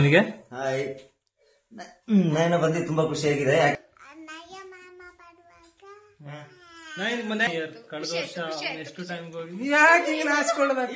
ನಿನಗೆ ಹಾಯ್ ನ- ಹ್ಮ್, ನಾನು ಬಂದು ತುಂಬಾ ಖುಷಿಯಾಗಿದೆ ಯಾಕೆ- ಮನೆ ಕಳೆದ ವರ್ಷ ಎಷ್ಟು ಟೈಮ್ ಹೋಗಿ ಯಾಕೆ ಹಿಂಗೆ ನಾಚ್ಕೊಳ್ಳೋದಕ್ಕೆ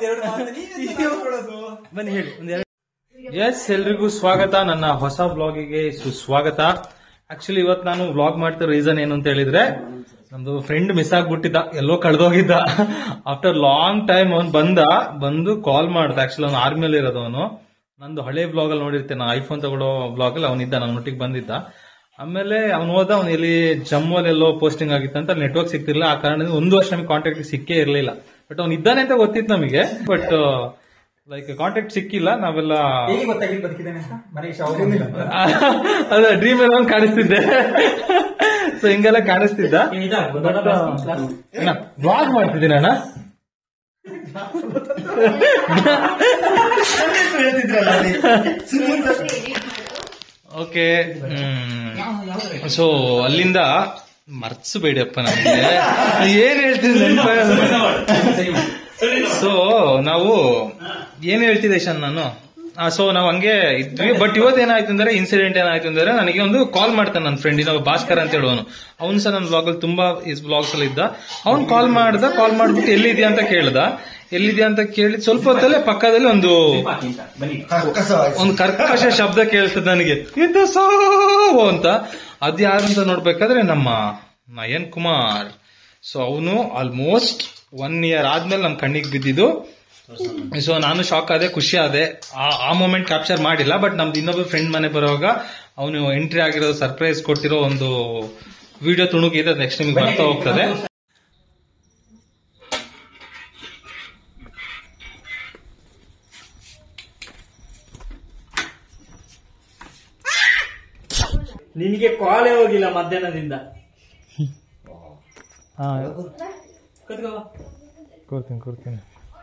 ಬನ್ನಿ ಹೇಳಿ ಒಂದೆರಡು ಎಸ್ ಎಲ್ರಿಗೂ ಸ್ವಾಗತ ನನ್ನ ಹೊಸ ಬ್ಲಾಗಿಗೆ ಸುಸ್ವಾಗತ ಆಕ್ಚುಲಿ ಇವತ್ತು ನಾನು ವ್ಲಾಗ್ ಮಾಡ್ತಿರೋ ರೀಸನ್ ಏನು ಅಂತ ಹೇಳಿದ್ರೆ ನಮ್ದು ಫ್ರೆಂಡ್ ಮಿಸ್ ಆಗ್ಬಿಟ್ಟಿದ್ದ ಎಲ್ಲೋ ಕಳೆದೋಗಿದ್ದ ಆಫ್ಟರ್ ಲಾಂಗ್ ಟೈಮ್ ಅವ್ನು ಬಂದ ಬಂದು ಕಾಲ್ ಮಾಡ್ದ ಆಕ್ಚುಲಿ ಅವ್ನು ಆರ್ಮಿಯಲ್ಲಿ ಇರೋದು ಅವನು ನಂದು ಹಳೆ ಬ್ಲಾಗ್ ಅಲ್ಲಿ ನೋಡಿರ್ತೇನೆ ಐಫೋನ್ ತಗೊಳ್ಳೋ ಬ್ಲಾಗ್ ಅಲ್ಲಿ ಅವನಿದ್ದ ನನ್ನ ಒಟ್ಟಿಗೆ ಬಂದಿದ್ದ ಆಮೇಲೆ ಅವ್ನು ಹೋದ ಅವ್ನು ಎಲ್ಲಿ ಜಮ್ಮಲ್ಲಿ ಎಲ್ಲೋ ಪೋಸ್ಟಿಂಗ್ ಆಗಿತ್ತು ಅಂತ ನೆಟ್ವರ್ಕ್ ಸಿಗ್ತಿರ್ಲಿಲ್ಲ ಆ ಕಾರಣದಿಂದ ಒಂದು ವರ್ಷ ನಮಗೆ ಕಾಂಟ್ಯಾಕ್ಟ್ ಸಿಕ್ಕೇ ಇರಲಿಲ್ಲ ಬಟ್ ಅವ್ನು ಇದ್ದಾನೆ ಅಂತ ಗೊತ್ತಿತ್ತು ನಮಗೆ ಬಟ್ ಲೈಕ್ ಕಾಂಟ್ಯಾಕ್ಟ್ ಸಿಕ್ಕಿಲ್ಲ ನಾವೆಲ್ಲ ಹೇಗೆ ಗೊತ್ತಾಗಿದ್ದು ಬದುಕಿದ್ದಾನೆ ಅಂತ ಮನೆಗೆ ಶಾವರ್ ಅದ ಡ್ರೀಮ್ ಎಲ್ಲ ಒಂದ್ ಕಾಣಿಸ್ತಿದ್ದೆ ಸೊ ಹಿಂಗೆಲ್ಲ ಕಾಣಿಸ್ತಿದ್ದ ಬ್ಲಾಗ್ ಮಾಡ್ತಿದ್ದೀನಿ ಅಣ್ಣ ಓಕೆ ಸೊ ಅಲ್ಲಿಂದ ಮರ್ಸ್ಬೇಡಿಯಪ್ಪ ನಮಗೆ ಏನ್ ಹೇಳ್ತಿದ್ದೆ ಸೊ ನಾವು ಏನ್ ಹೇಳ್ತಿದ್ದೆ ಶನ್ ನಾನು ಸೊ ನಾವು ಹಂಗೆ ಇದ್ವಿ ಬಟ್ ಇವತ್ತು ಏನಾಯ್ತು ಅಂದ್ರೆ ಇನ್ಸಿಡೆಂಟ್ ಏನಾಯ್ತು ಅಂದ್ರೆ ನನಗೆ ಒಂದು ಕಾಲ್ ಮಾಡ್ತಾನೆ ನನ್ನ ಫ್ರೆಂಡ್ ಇನ್ನೊಬ್ಬ ಭಾಸ್ಕರ್ ಅಂತ ಹೇಳುವನು ಅವ್ನು ಸಹ ನನ್ನ ಬ್ಲಾಗ್ ಅಲ್ಲಿ ತುಂಬಾ ಇಸ್ ಬ್ಲಾಗ್ಸ್ ಅಲ್ಲಿ ಇದ್ದ ಅವ್ನು ಕಾಲ್ ಮಾಡ್ದ ಕಾಲ್ ಮಾಡ್ಬಿಟ್ಟು ಎಲ್ಲಿದ್ಯಾ ಅಂತ ಕೇಳ್ದ ಎಲ್ಲಿದ್ಯಾ ಅಂತ ಕೇಳಿ ಸ್ವಲ್ಪ ಹೊತ್ತಲ್ಲೇ ಪಕ್ಕದಲ್ಲಿ ಒಂದು ಬನ್ನಿ ಕರ್ಕಶವಾಯ್ತು. ಒಂದು ಕರ್ಕಶ ಶಬ್ದ ಕೇಳಿಸ್ತದೆ ನನಗೆ ಇದು ಸಾವು ಅಂತ ಅದ್ ಯಾರು ಅಂತ ನೋಡ್ಬೇಕಾದ್ರೆ ನಮ್ಮ ನಯನ್ ಕುಮಾರ್ ಸೊ ಅವನು ಆಲ್ಮೋಸ್ಟ್ ಒನ್ ಇಯರ್ ಆದ್ಮೇಲೆ ನಮ್ ಕಣ್ಣಿಗೆ ಬಿದ್ದಿದ್ದು ಸೊ ನಾನು ಶಾಕ್ ಆದೆ ಖುಷಿ ಆದೆ ಆ- ಆ ಮೂಮೆಂಟ್ ಕ್ಯಾಪ್ಚರ್ ಮಾಡಿಲ್ಲ ಬಟ್ ನಮ್ದು ಇನ್ನೊಬ್ಬ ಫ್ರೆಂಡ್ ಮನೆ ಬರುವಾಗ ಅವನು ಎಂಟ್ರಿ ಆಗಿರೋ ಸರ್ಪ್ರೈಸ್ ಕೊಟ್ಟಿರೋ ಒಂದು ವಿಡಿಯೋ ತುಣುಕು ಇದೆ ನೆಕ್ಸ್ಟ್ ನಿಮ್ಗೆ ಬರ್ತಾ ಹೋಗ್ತದೆ ನಿನಗೆ ಕಾಲೇ ಹೋಗಿಲ್ಲ ಮಧ್ಯಾಹ್ನದಿಂದ ಕತ್ಕೋ ಕೊಡ್ತೀನಿ ಕೊಡ್ತೀನಿ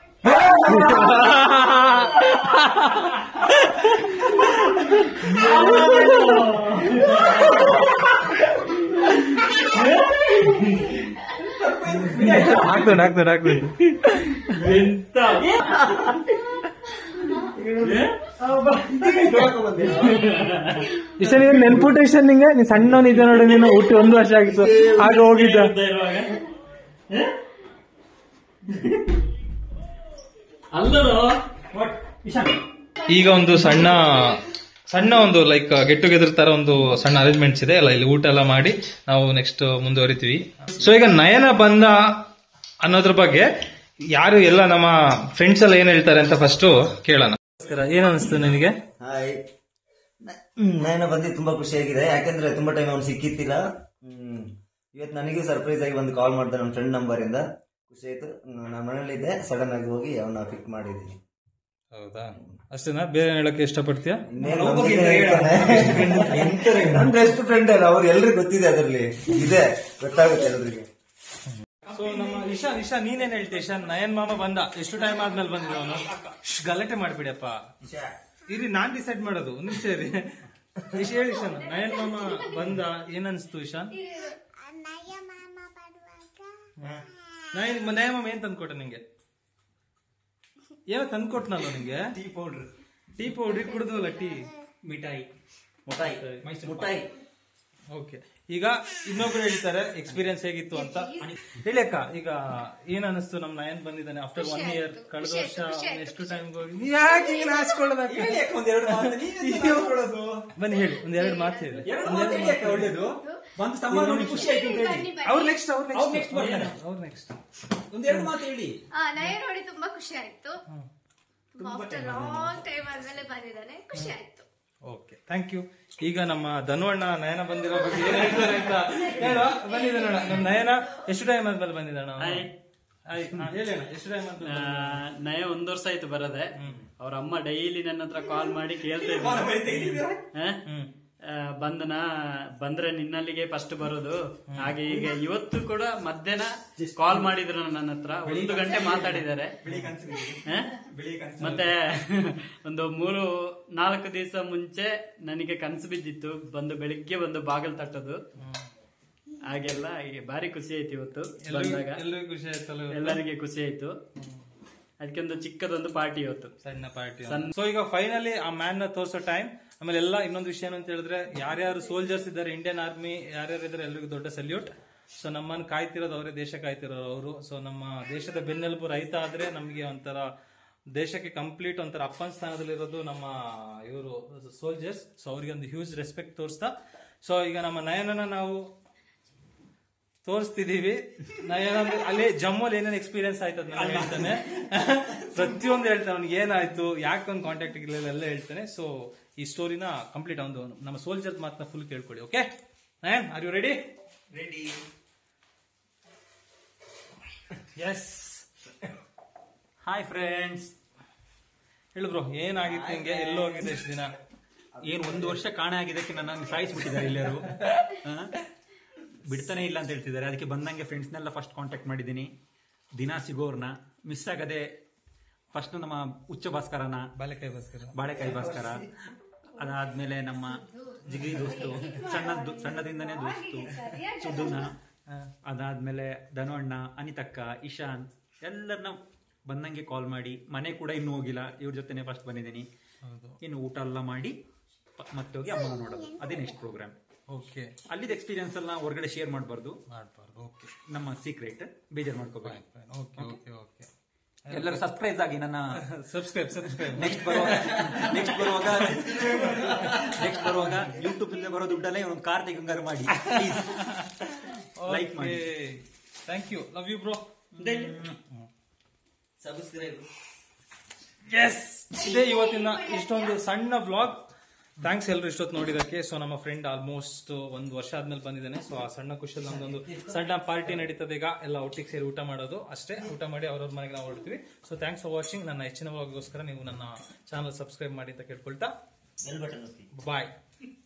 ಹಾಕ್ತೇನೆ ಹಾಕ್ತೇನೆ ಹಾಕ್ತೇನೆ ಎಂತ ಇಷ್ಟ ನೀನು ನೆನ್ಪುಟ ಇಷ್ಟ ನಿಂಗೆ ನೀನ್ ಸಣ್ಣವನಿದ್ದ ನೋಡಿ ನೀನು ಹುಟ್ಟಿ ಒಂದು ವರ್ಷ ಆಗಿತ್ತು ಆಗ ಹೋಗಿದ್ದ ಇರುವಾಗ ಅಲ್ಲೋ ಇಶಾನ್ ಈಗ ಒಂದು ಸಣ್ಣ ಸಣ್ಣ ಒಂದು ಲೈಕ್ ಗೆಟ್ ಟುಗೆದರ್ ತರ ಒಂದು ಸಣ್ಣ ಅರೇಂಜ್ಮೆಂಟ್ಸ್ ಇದೆ ಅಲ್ಲ ಇಲ್ಲಿ ಊಟ ಎಲ್ಲ ಮಾಡಿ ನಾವು ನೆಕ್ಸ್ಟ್ ಮುಂದುವರಿತೀವಿ ಸೊ ಈಗ ನಯನ ಬಂದ ಅನ್ನೋದ್ರ ಬಗ್ಗೆ ಯಾರು ಎಲ್ಲ ನಮ್ಮ ಫ್ರೆಂಡ್ಸ್ ಎಲ್ಲ ಏನ್ ಹೇಳ್ತಾರೆ ಅಂತ ಫಸ್ಟ್ ಕೇಳೋಣ ಏನ್ ಅನಿಸ್ತು ನಿನಗೆ ಹಾಯ್ ನ- ಹ್ಮ್, ನಾನು ಬಂದು ತುಂಬಾ ಖುಷಿಯಾಗಿದೆ ಯಾಕಂದ್ರೆ ತುಂಬಾ ಟೈಮ್ ಅವ್ನು ಸಿಕ್ಕಿತ್ತಿಲ್ಲ ಹ್ಮ್ ಇವತ್ತು ನನಗೂ ಸರ್ಪ್ರೈಸ್ ಆಗಿ ಒಂದು ಕಾಲ್ ಮಾಡ್ದೆ ನನ್ನ ಫ್ರೆಂಡ್ ನಂಬರ್ ಇಂದ ಖುಷಿ ಆಯ್ತು ನಾನು ಮನೇಲಿದ್ದೆ ಸಡನ್ ಆಗಿ ಹೋಗಿ ಅವನ್ನ ಪಿಕ್ ಮಾಡಿದ್ದೀನಿ ಹೌದಾ ಅಷ್ಟೇನಾ ಬೇರೆ ಹೇಳಕ್ಕೆ ಇಷ್ಟಪಡ್ತೀಯಾ ಇನ್ನೇನು ನಮ್ಗೆ ಹೇಳ್ತಾನೆ. ನನ್ನ ಬೆಸ್ಟ್ ಫ್ರೆಂಡ್ ಅಲ್ಲ ಅವ್ರು ಎಲ್ರಿಗೂ ಗೊತ್ತಿದೆ ಅದರಲ್ಲಿ ಇದೆ ಗೊತ್ತಾಗುತ್ತೆ ಎಲ್ರಿಗೆ ಸೊ ನಮ್ಮ ಇಶಾನ್ ಇಶಾನ್ ನೀನೇನ್ ಹೇಳ್ತೀಯ ಇಶಾನ್ ನಯನ್ ಮಾಮ ಬಂದ ಎಷ್ಟು ಟೈಮ್ ಆದ್ಮೇಲೆ ಬಂದಿದ್ದ ಅವನು ಗಲಾಟೆ ಮಾಡ್ಬಿಡಪ್ಪ ಇರಿ ನಾನ್ ಡಿಸೈಡ್ ಮಾಡೋದು ಒಂದ್ ನಿಮಿಷ ಇರಿ ಇಶ್ ಹೇಳಿ ಇಶಾನ್ ನಯನ್ ಮಾಮ ಬಂದ ಏನ್ ಅನ್ಸ್ತು ಇಶಾನ್ ನಯನ್ ನಯನ್ ಮಾಮ ಏನ್ ತಂದ್ಕೊಟ್ಟ ನಿಂಗೆ ಏನೋ ತಂದ್ಕೊಟ್ನಲ್ಲ ನಿಂಗೆ ಟೀ ಪೌಡರ್ ಟೀ ಪೌಡರ್ ಕುಡ್ದವಲ್ಲ ಟೀ ಮಿಠಾಯಿ ಮುಟಾಯಿ ಮೈಸೂರು ಮುಟಾಯಿ ಓಕೆ ಈಗ ಇನ್ನೊಬ್ರು ಹೇಳ್ತಾರೆ ಎಕ್ಸ್ಪೀರಿಯನ್ಸ್ ಹೇಗಿತ್ತು ಅಂತ ಹೇಳಿ ಅಕ್ಕ ಈಗ ಏನ್ ಅನಿಸ್ತು ನಮ್ ನಯನ್ ಬಂದಿದ್ದಾನೆ ಆಫ್ಟರ್ ಒನ್ ಇಯರ್ ಕಳೆದ ವರ್ಷ ಅವ್ನು ಎಷ್ಟು ಟೈಮ್ ಹೋಗಿ ಯಾಕೆ ಹಿಂಗೆ ನಾಚ್ಕೊಳ್ಳೋದಕ್ಕೆ ಹೇಳಿ ಅಕ್ಕ ಒಂದೆರಡು ಮಾತು ನೀವೇ ನಾಚ್ಕೊಳ್ಳೋದು. ಬನ್ನಿ ಹೇಳಿ ಒಂದ್ ಎರಡು ಮಾತು ಹೇಳಿ ಎರಡು ಮಾತು ಹೇಳಿ ಅಕ್ಕ ಒಳ್ಳೇದು ಬಂದು ತಮ್ಮ ನೋಡಿ ಖುಷಿ ಆಯ್ತು ಅಂತ ಹೇಳಿ ಅವ್ರು ನೆಕ್ಸ್ಟ್ ಅವ್ರು ಅವ್ರು ನೆಕ್ಸ್ಟ್ next ಬರ್ತಾರೆ. ಅವ್ರು ನೆಕ್ಸ್ಟ್ ಒಂದೆರಡು ಮಾತು ಹೇಳಿ ಆ, ನಯ ನೋಡಿ ತುಂಬಾ ಖುಷಿ ಆಯ್ತು ಆಫ್ಟರ್ ಲಾಂಗ್ ಟೈಮ್ ಆದ್ಮೇಲೆ ಬಂದಿದ್ದಾನೆ ಖುಷಿ ಆಯ್ತು ಓಕೆ ಥ್ಯಾಂಕ್ ಯು ಈಗ ನಮ್ಮ ಧನುವಣ್ಣ ನಯನ ಬಂದಿರೋ ಬಗ್ಗೆ ಏನ್ ಹೇಳ್ತಾರೆ ಅಂತ ಹೇಳುವ ಬಂದಿದ್ದಾನಣ್ಣ ನಮ್ಮ ನಯನ ಎಷ್ಟು ಟೈಮ್ ಆದ್ಮೇಲೆ ಬಂದಿದ್ದಾನ ಹಾಯ್. ಹೇಳಿ ಅಣ್ಣ ಎಷ್ಟು ಟೈಮ್ ಆದ್ಮೇಲೆ ಆ, ನಯ ಒಂದ್ ವರ್ಷ ಆಯ್ತು ಬರದೆ ಅವ್ರ ಅಮ್ಮ ಡೈಲಿ ನನ್ನ ಹತ್ರ ಕಾಲ್ ಮಾಡಿ ಕೇಳ್ತಾ ಇದ್ರು ಹ? ಹ್ಮ್ ಆ, ಬಂದನ ಬಂದ್ರೆ ನಿನ್ನಲ್ಲಿಗೆ ಫಸ್ಟ್ ಬರೋದು ಹಾಗೆ ಈಗ ಇವತ್ತು ಕೂಡ ಮಧ್ಯಾಹ್ನ ಕಾಲ್ ಮಾಡಿದ್ರು ನನ್ನ ಹತ್ರ ಒಂದು ಗಂಟೆ ಮಾತಾಡಿದ್ದಾರೆ ಬಿಳಿ ಕನಸು ಹ? ಬಿಳಿ ಕನಸು ಮತ್ತೆ ಒಂದು ಮೂರು ನಾಲ್ಕು ದಿವಸ ಮುಂಚೆ ನನಗೆ ಕನಸು ಬಿದ್ದಿತ್ತು ಬಂದು ಬೆಳಿಗ್ಗೆ ಬಂದು ಬಾಗಿಲು ತಟ್ಟೋದು ಹಾಗೆಲ್ಲ ಈಗ ಭಾರಿ ಖುಷಿ ಆಯ್ತು ಇವತ್ತು ಬಂದಾಗ ಎಲ್ರಿಗೂ ಖುಷಿ ಆಯ್ತಲ್ಲ ಇವತ್ತು? ಎಲ್ಲರಿಗೆ ಖುಷಿ ಆಯ್ತು ಅದಕ್ಕೆ ಒಂದು ಚಿಕ್ಕದೊಂದು ಪಾರ್ಟಿ ಇವತ್ತು ಸಣ್ಣ ಪಾರ್ಟಿ ಸೊ ಈಗ ಫೈನಲಿ ಆ ಮ್ಯಾನ್ ನ ತೋರಿಸೋ ಟೈಮ್ ಆಮೇಲೆ ಎಲ್ಲ ಇನ್ನೊಂದು ವಿಷಯ ಏನು ಅಂತ ಹೇಳಿದ್ರೆ ಯಾರ್ಯಾರು ಸೋಲ್ಜರ್ಸ್ ಇದ್ದಾರೆ ಇಂಡಿಯನ್ ಆರ್ಮಿ ಯಾರ್ಯಾರು ಇದ್ದಾರೆ ಎಲ್ರಿಗೂ ದೊಡ್ಡ ಸಲ್ಯೂಟ್ ಸೊ ನಮ್ಮನ್ನ ಕಾಯ್ತಿರೋದು ಅವರೇ ದೇಶ ಕಾಯ್ತಿರೋರು ಅವರು ಸೊ ನಮ್ಮ ದೇಶದ ಬೆನ್ನೆಲುಬು ರೈತ ಆದ್ರೆ ನಮಗೆ ಒಂಥರ ದೇಶಕ್ಕೆ ಕಂಪ್ಲೀಟ್ ಒಂಥರ ಅಪ್ಪನ ಸ್ಥಾನದಲ್ಲಿರೋದು ನಮ್ಮ ಇವರು ಸೋಲ್ಜರ್ಸ್ ಸೊ ಅವರಿಗೆ ಒಂದು ಹ್ಯೂಜ್ ರೆಸ್ಪೆಕ್ಟ್ ತೋರಿಸ್ತಾ ಸೊ ಈಗ ನಮ್ಮ ನಯನನ ನಾವು ತೋರಿಸ್ತಿದೀವಿ ನಯನ ಅಲ್ಲಿ ಜಮ್ಮಲ್ಲಿ ಏನೇನು ಎಕ್ಸ್ಪೀರಿಯನ್ಸ್ ಆಯ್ತು ಅದ್ನ ಹೇಳ್ತಾನೆ ಪ್ರತಿಯೊಂದು ಹೇಳ್ತಾನೆ ಅವ್ನಿಗೆ ಏನಾಯ್ತು ಯಾಕೆ ಒಂದು ಕಾಂಟ್ಯಾಕ್ಟ್ ಇಲ್ಲ ಎಲ್ಲ ಹೇಳ್ತಾನೆ ಸೊ ಈ ಸ್ಟೋರಿನ ಕಂಪ್ಲೀಟ್ ಒಂದು ನಮ್ಮ ಸೋಲ್ಜರ್ ಮಾತನ್ನ ಫುಲ್ ಕೇಳ್ಕೊಳ್ಳಿ okay Nayan are you ready ready yes hi friends ಹೇಳು ಬ್ರೋ ಏನಾಗಿತ್ತು ನಿಂಗೆ ಎಲ್ಲೋ ಹೋಗಿದೆ ಎಷ್ಟು ದಿನ ಏನ್ ಒಂದು ವರ್ಷ ಕಾಣೆ ಆಗಿದ್ದಕ್ಕೆ ನನ್ನನ್ನು ಸಾಯಿಸ್ಬಿಟ್ಟಿದ್ದಾರೆ ಎಲ್ಲರೂ ಆ? ಬಿಡ್ತಾನೆ ಇಲ್ಲ ಅಂತ ಹೇಳ್ತಿದ್ದಾರೆ ಅದಕ್ಕೆ ಬಂದಂಗೆ ಫ್ರೆಂಡ್ಸ್ನೆಲ್ಲ ಫಸ್ಟ್ ಕಾಂಟ್ಯಾಕ್ಟ್ ಮಾಡಿದ್ದೀನಿ ದಿನ ಸಿಗೋರ್ನ ಮಿಸ್ ಆಗದೆ ಫಸ್ಟ್ ನಮ್ಮ ಉಚ್ಚ ಭಾಸ್ಕರನ ಬಾಲೆಕಾಯಿ ಬಸ್ಕರ ಬಾಳೆಕಾಯಿ ಭಾಸ್ಕರ ಅದಾದ್ಮೇಲೆ ನಮ್ಮ ಜಿಗಿ ದೋಸ್ತು ಸಣ್ಣ ಸಣ್ಣದಿಂದನೇ ದೋಸ್ತು ಸುಧುನ ಅದಾದ್ಮೇಲೆ ಧನುವಣ್ಣ ಅನಿತಕ್ಕ ಇಶಾನ್ ಎಲ್ಲರನ್ನ ಬಂದಂಗೆ ಕಾಲ್ ಮಾಡಿ ಮನೆ ಕೂಡ ಇನ್ನೂ ಹೋಗಿಲ್ಲ ಇವ್ರ ಜೊತೆನೆ ಫಸ್ಟ್ ಬಂದಿದ್ದೀನಿ ಹೌದು ಇನ್ನು ಊಟ ಎಲ್ಲ ಮಾಡಿ ಪ- ಮತ್ತೆ ಹೋಗಿ ಅಮ್ಮನ ನೋಡೋದು ಅದೇ ನೆಕ್ಸ್ಟ್ ಪ್ರೋಗ್ರಾಮ್ ಓಕೆ ಅಲ್ಲಿದ್ದ ಎಕ್ಸ್ಪೀರಿಯನ್ಸ್ ಎಲ್ಲ ಹೊರಗಡೆ ಶೇರ್ ಮಾಡಬಾರ್ದು ಮಾಡ್ಬಾರ್ದು ಓಕೆ ನಮ್ಮ ಸೀಕ್ರೆಟ್ ಬೇಜಾರು ಮಾಡ್ಕೋಬೇಕು ಓಕೆ ಓಕೆ ಓಕೆ ಎಲ್ಲರೂ ಸರ್ಪ್ರೈಸ್ ಆಗಿ ನನ್ನ ಸಬ್ಸ್ಕ್ರೈಬ್ ಸಬ್ಸ್ಕ್ರೈಬ್ ನೆಕ್ಸ್ಟ್ ಬರುವಾಗ ನೆಕ್ಸ್ಟ್ ಬರುವಾಗ ನೆಕ್ಸ್ಟ್ ಬರುವಾಗ ಯೂಟ್ಯೂಬ್ ಇಂದ ಬರೋ ದುಡ್ಡಲ್ಲೇ ಒಂದು ಕಾರ್ ತೆಗಂಗಾರು ಮಾಡಿ ಲೈಕ್ ಮಾಡಿ thank you love you bro subscribe yes ಇದೇ ಇವತ್ತಿನ ಇಷ್ಟೊಂದು ಸಣ್ಣ ಬ್ಲಾಗ್ ಥ್ಯಾಂಕ್ಸ್ ಎಲ್ರು ಇಷ್ಟೊತ್ತು ನೋಡಿದಕ್ಕೆ ಸೊ ನಮ್ಮ ಫ್ರೆಂಡ್ ಆಲ್ಮೋಸ್ಟ್ ಒಂದು ವರ್ಷ ಆದ್ಮೇಲೆ ಬಂದಿದ್ದಾನೆ ಸೊ ಆ ಸಣ್ಣ ಖುಷಿಯಲ್ಲಿ ನಮ್ದೊಂದು ಸಣ್ಣ ಪಾರ್ಟಿ ನಡೀತದೆ ಈಗ ಎಲ್ಲ ಒಟ್ಟಿಗೆ ಸೇರಿ ಊಟ ಮಾಡೋದು ಅಷ್ಟೇ ಊಟ ಮಾಡಿ ಅವ್ರವ್ರ ಮನೆಗೆ ನಾವು ಹೊರಡ್ತೀವಿ ಸೊ ಥ್ಯಾಂಕ್ಸ್ ಫಾರ್ ವಾಚಿಂಗ್ ನನ್ನ ಹೆಚ್ಚಿನ ಬ್ಲಾಗ್ಗೋಸ್ಕರ ನೀವು ನನ್ನ ಚಾನಲ್ ಸಬ್ಸ್ಕ್ರೈಬ್ ಮಾಡಿ ಅಂತ ಕೇಳ್ಕೊಳ್ತಾ ಬೆಲ್ ಬಟನ್ ಒತ್ತಿ ಬಾಯ್